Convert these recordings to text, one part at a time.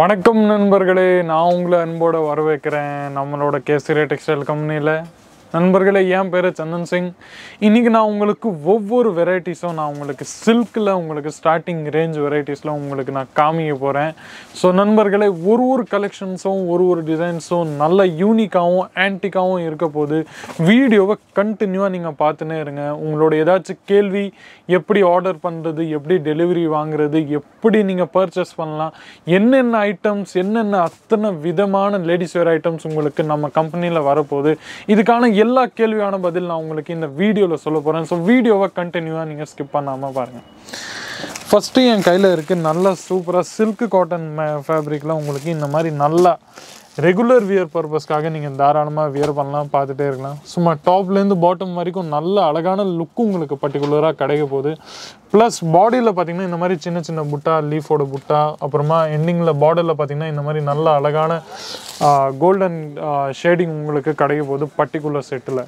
வணக்கம் நண்பர்களே நான் உங்களை அன்போட வரவேற்கிறேன் நம்மளோட கேசரி டெக்ஸ்டைல் கம்பெனியில் நண்பர்களே என் பேர் சந்தன் சிங் இன்றைக்கி நான் உங்களுக்கு ஒவ்வொரு வெரைட்டிஸும் நான் உங்களுக்கு சில்கில் உங்களுக்கு ஸ்டார்டிங் ரேஞ்ச் வெரைட்டிஸில் உங்களுக்கு நான் காமிக்க போகிறேன் ஸோ நண்பர்களே ஒரு ஒரு கலெக்ஷன்ஸும் ஒரு ஒரு டிசைன்ஸும் நல்ல யூனிக்காகவும் ஆன்டிக்காகவும் இருக்க போது வீடியோவை கண்டினியூவாக நீங்கள் பார்த்துனே இருங்க உங்களோட ஏதாச்சும் கேள்வி எப்படி ஆர்டர் பண்ணுறது எப்படி டெலிவரி வாங்குறது எப்படி நீங்கள் பர்ச்சேஸ் பண்ணலாம் என்னென்ன ஐட்டம்ஸ் என்னென்ன அத்தனை விதமான லேடிஸ் வேர் ஐட்டம்ஸ் உங்களுக்கு நம்ம கம்பெனியில் வரப்போகுது இதுக்கான எல்லா கேள்வியான பதில் நான் உங்களுக்கு இந்த வீடியோவில் சொல்ல போகிறேன் ஸோ வீடியோவை கண்டினியூவாக நீங்கள் ஸ்கிப் பண்ணாமல் பாருங்கள் ஃபஸ்ட்டு என் கையில் இருக்குது நல்லா சூப்பராக சில்க் காட்டன் ஃபேப்ரிக்கில் உங்களுக்கு இந்த மாதிரி நல்லா ரெகுலர் வியர் பர்பஸ்க்காக நீங்கள் தாராளமாக வியர் பண்ணலாம் பார்த்துட்டே இருக்கலாம் சும்மா டாப்லேருந்து பாட்டம் வரைக்கும் நல்ல அழகான லுக்கு உங்களுக்கு பர்டிகுலராக கிடைக்க போகுது ப்ளஸ் பாடியில் பார்த்தீங்கன்னா இந்த மாதிரி சின்ன சின்ன புட்டா லீஃபோட புட்டா அப்புறமா எண்டிங்கில் பார்டரில் பார்த்தீங்கன்னா இந்த மாதிரி நல்ல அழகான கோல்டன் ஷேடிங் உங்களுக்கு கிடைக்க போகுது பர்டிகுலர் செட்டில்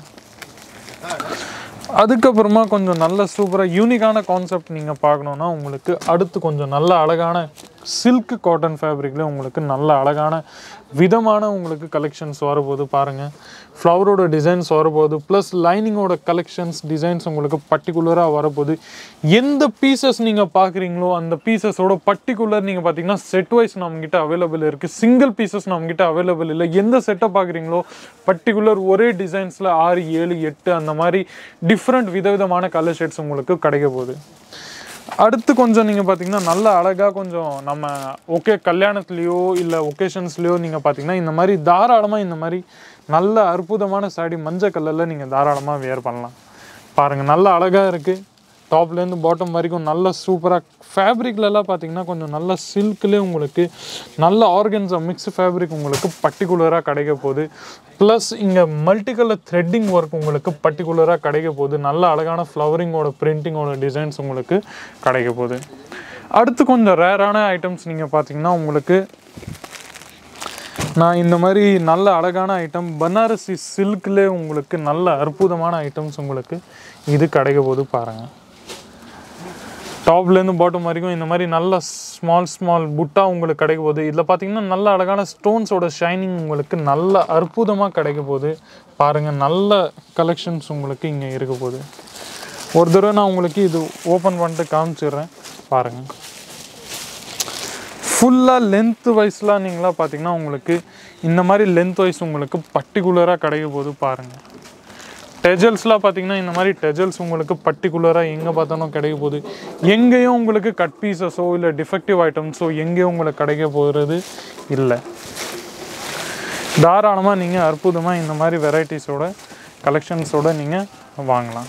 அதுக்கப்புறமா கொஞ்சம் நல்ல சூப்பராக யூனிக்கான கான்செப்ட் நீங்கள் பார்க்கணுன்னா உங்களுக்கு அடுத்து கொஞ்சம் நல்ல அழகான சில்க் காட்டன் ஃபேப்ரிக்கில் உங்களுக்கு நல்ல அழகான விதமான உங்களுக்கு கலெக்ஷன்ஸ் வரப்போகுது பாருங்கள் ஃப்ளவரோட டிசைன்ஸ் வரப்போகுது ப்ளஸ் லைனிங்கோட கலெக்ஷன்ஸ் டிசைன்ஸ் உங்களுக்கு பர்டிகுலராக வரப்போகுது எந்த பீசஸ் நீங்கள் பார்க்குறீங்களோ அந்த பீசஸோட பர்டிகுலர் நீங்கள் பார்த்தீங்கன்னா செட் வைஸ் நம்மக்கிட்ட அவைலபிள் இருக்குது சிங்கிள் பீசஸ் நம்மக்கிட்ட அவைலபிள் இல்லை எந்த செட்டை பார்க்குறீங்களோ பர்டிகுலர் ஒரே டிசைன்ஸில் ஆறு ஏழு எட்டு அந்த மாதிரி டிஃப்ரெண்ட் விதவிதமான கலர் ஷேட்ஸ் உங்களுக்கு கிடைக்க போகுது அடுத்து கொஞ்சம் நீங்கள் பார்த்தீங்கன்னா நல்ல அழகாக கொஞ்சம் நம்ம ஓகே கல்யாணத்துலேயோ இல்லை ஒகேஷன்ஸ்லேயோ நீங்கள் பார்த்தீங்கன்னா இந்த மாதிரி தாராளமாக இந்த மாதிரி நல்ல அற்புதமான சாடி மஞ்சள் கலரில் நீங்கள் தாராளமாக வியர் பண்ணலாம் பாருங்கள் நல்ல அழகாக இருக்குது டாப்லேருந்து பாட்டம் வரைக்கும் நல்ல சூப்பராக ஃபேப்ரிக்லலாம் பார்த்தீங்கன்னா கொஞ்சம் நல்ல சில்க்லேயே உங்களுக்கு நல்ல ஆர்கன்ஸா மிக்ஸ் ஃபேப்ரிக் உங்களுக்கு பர்டிகுலராக கிடைக்க போகுது ப்ளஸ் இங்கே மல்டி கலர் த்ரெட்டிங் ஒர்க் உங்களுக்கு பர்டிகுலராக கிடைக்க போகுது நல்ல அழகான ஃப்ளவரிங்கோட பிரிண்டிங்கோட டிசைன்ஸ் உங்களுக்கு கிடைக்க போகுது அடுத்து கொஞ்சம் ரேரான ஐட்டம்ஸ் நீங்கள் பார்த்தீங்கன்னா உங்களுக்கு நான் இந்த மாதிரி நல்ல அழகான ஐட்டம் பனாரசி சில்க்லேயே உங்களுக்கு நல்ல அற்புதமான ஐட்டம்ஸ் உங்களுக்கு இது கிடைக்க போது பாருங்கள் டாப்லேருந்து பாட்டம் வரைக்கும் இந்த மாதிரி நல்ல ஸ்மால் ஸ்மால் புட்டா உங்களுக்கு கிடைக்க போகுது இதில் பார்த்தீங்கன்னா நல்ல அழகான ஸ்டோன்ஸோட ஷைனிங் உங்களுக்கு நல்ல அற்புதமாக கிடைக்க போகுது பாருங்கள் நல்ல கலெக்ஷன்ஸ் உங்களுக்கு இங்கே இருக்க போகுது ஒரு தடவை நான் உங்களுக்கு இது ஓப்பன் பண்ணிட்டு காமிச்சிடுறேன் பாருங்கள் ஃபுல்லாக லென்த் வைஸ்லாம் நீங்களாம் பார்த்தீங்கன்னா உங்களுக்கு இந்த மாதிரி லென்த் வைஸ் உங்களுக்கு பர்டிகுலராக கிடைக்க போகுது பாருங்கள் டெஜல்ஸ்லாம் பார்த்தீங்கன்னா இந்த மாதிரி டெஜல்ஸ் உங்களுக்கு பர்டிகுலராக எங்கே பார்த்தாலும் கிடைக்க போகுது எங்கேயும் உங்களுக்கு கட் பீசஸோ இல்லை டிஃபெக்டிவ் ஐட்டம்ஸோ எங்கேயும் உங்களுக்கு கிடைக்க போகிறது இல்லை தாராளமாக நீங்கள் அற்புதமாக இந்த மாதிரி வெரைட்டிஸோட கலெக்ஷன்ஸோட நீங்கள் வாங்கலாம்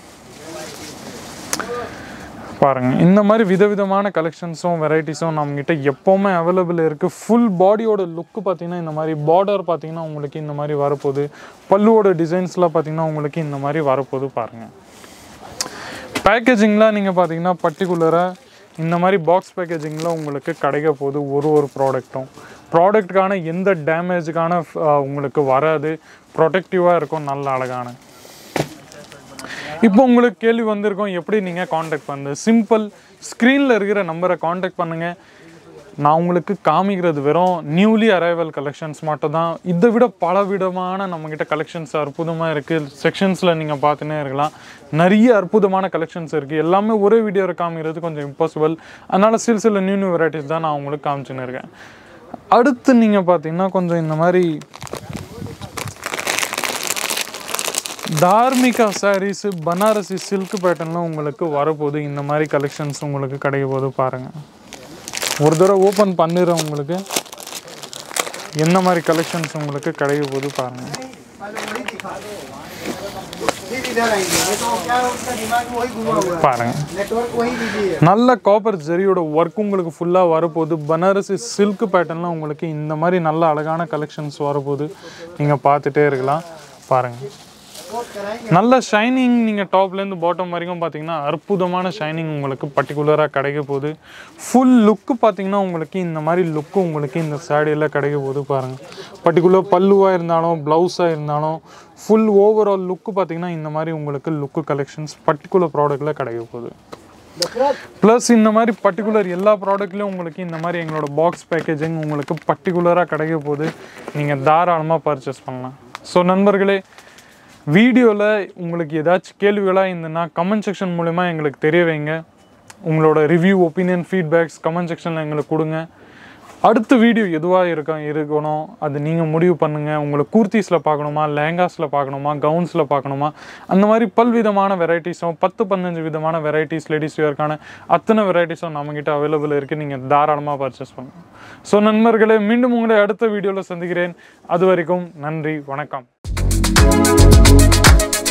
பாருங்கள் இந்த மாதிரி விதவிதமான கலெக்ஷன்ஸும் வெரைட்டிஸும் நம்மக்கிட்ட எப்போவுமே அவைலபிள் இருக்குது ஃபுல் பாடியோட லுக்கு பார்த்தீங்கன்னா இந்த மாதிரி பார்டர் பார்த்தீங்கன்னா உங்களுக்கு இந்த மாதிரி வரப்போகுது பல்லுவோட டிசைன்ஸ்லாம் பார்த்தீங்கன்னா உங்களுக்கு இந்த மாதிரி வரப்போகுது பாருங்கள் பேக்கேஜிங்லாம் நீங்கள் பார்த்தீங்கன்னா பர்டிகுலராக இந்த மாதிரி பாக்ஸ் பேக்கேஜிங்கில் உங்களுக்கு கிடைக்க போகுது ஒரு ஒரு ப்ராடக்ட்டும் ப்ராடக்ட்டுக்கான எந்த டேமேஜுக்கான உங்களுக்கு வராது ப்ரொடெக்டிவாக இருக்கும் நல்ல அழகான இப்போ உங்களுக்கு கேள்வி வந்திருக்கும் எப்படி நீங்கள் காண்டாக்ட் பண்ணுறது சிம்பிள் ஸ்க்ரீனில் இருக்கிற நம்பரை காண்டாக்ட் பண்ணுங்கள் நான் உங்களுக்கு காமிக்கிறது வெறும் நியூலி அரைவல் கலெக்ஷன்ஸ் மட்டும் தான் இதை விட பல விதமான நம்மக்கிட்ட கலெக்ஷன்ஸ் அற்புதமாக இருக்குது செக்ஷன்ஸில் நீங்கள் பார்த்துனே இருக்கலாம் நிறைய அற்புதமான கலெக்ஷன்ஸ் இருக்குது எல்லாமே ஒரே வீடியோவில் காமிக்கிறது கொஞ்சம் இம்பாசிபிள் அதனால் சில சில நியூ நியூ வெரைட்டிஸ் தான் நான் உங்களுக்கு காமிச்சுன்னு இருக்கேன் அடுத்து நீங்கள் பார்த்தீங்கன்னா கொஞ்சம் இந்த மாதிரி தார்மிகா சாரீஸ் பனாரசி சில்க் பேட்டர்னில் உங்களுக்கு வரப்போகுது இந்த மாதிரி கலெக்ஷன்ஸ் உங்களுக்கு கிடைக்க போது பாருங்கள் ஒரு தடவை ஓப்பன் பண்ணிடுறேன் உங்களுக்கு என்ன மாதிரி கலெக்ஷன்ஸ் உங்களுக்கு கிடைக்க போது பாருங்கள் பாருங்க नेटवर्क वही दीजिए நல்ல காப்பர் ஜெரியோட ஒர்க் உங்களுக்கு ஃபுல்லாக வரப்போகுது பனாரசி சில்க் பேட்டர்னில் உங்களுக்கு இந்த மாதிரி நல்ல அழகான கலெக்ஷன்ஸ் வரப்போகுது நீங்கள் பார்த்துட்டே இருக்கலாம் பாருங்கள் நல்ல ஷைனிங் நீங்கள் டாப்லேருந்து பாட்டம் வரைக்கும் பார்த்தீங்கன்னா அற்புதமான ஷைனிங் உங்களுக்கு பர்டிகுலராக கிடைக்க போகுது ஃபுல் லுக்கு பார்த்தீங்கன்னா உங்களுக்கு இந்த மாதிரி லுக்கு உங்களுக்கு இந்த சாடியில் கிடைக்க போகுது பாருங்கள் பர்டிகுலர் பல்லுவாக இருந்தாலும் ப்ளவுஸாக இருந்தாலும் ஃபுல் ஓவரால் லுக்கு பார்த்தீங்கன்னா இந்த மாதிரி உங்களுக்கு லுக்கு கலெக்ஷன்ஸ் பர்டிகுலர் ப்ராடக்ட்டில் கிடைக்க போகுது ப்ளஸ் இந்த மாதிரி பர்டிகுலர் எல்லா ப்ராடக்ட்லையும் உங்களுக்கு இந்த மாதிரி எங்களோட பாக்ஸ் பேக்கேஜிங் உங்களுக்கு பர்டிகுலராக கிடைக்க போது நீங்கள் தாராளமாக பர்ச்சேஸ் பண்ணலாம் ஸோ நண்பர்களே வீடியோவில் உங்களுக்கு ஏதாச்சும் கேள்விகளாக இருந்ததுன்னா கமெண்ட் செக்ஷன் மூலிமா எங்களுக்கு தெரிய வைங்க உங்களோட ரிவ்யூ ஒப்பீனியன் ஃபீட்பேக்ஸ் கமெண்ட் செக்ஷனில் எங்களுக்கு கொடுங்க அடுத்த வீடியோ எதுவாக இருக்க இருக்கணும் அது நீங்கள் முடிவு பண்ணுங்கள் உங்களுக்கு கூர்த்திஸில் பார்க்கணுமா லேங்காஸில் பார்க்கணுமா கவுன்ஸில் பார்க்கணுமா அந்த மாதிரி பல்விதமான வெரைட்டிஸும் பத்து பதினஞ்சு விதமான வெரைட்டிஸ் லேடிஸ் வேர்க்கான அத்தனை வெரைட்டிஸும் நம்மக்கிட்ட அவைலபிள் இருக்குது நீங்கள் தாராளமாக பர்ச்சேஸ் பண்ணலாம் ஸோ நண்பர்களே மீண்டும் உங்களை அடுத்த வீடியோவில் சந்திக்கிறேன் அது வரைக்கும் நன்றி வணக்கம்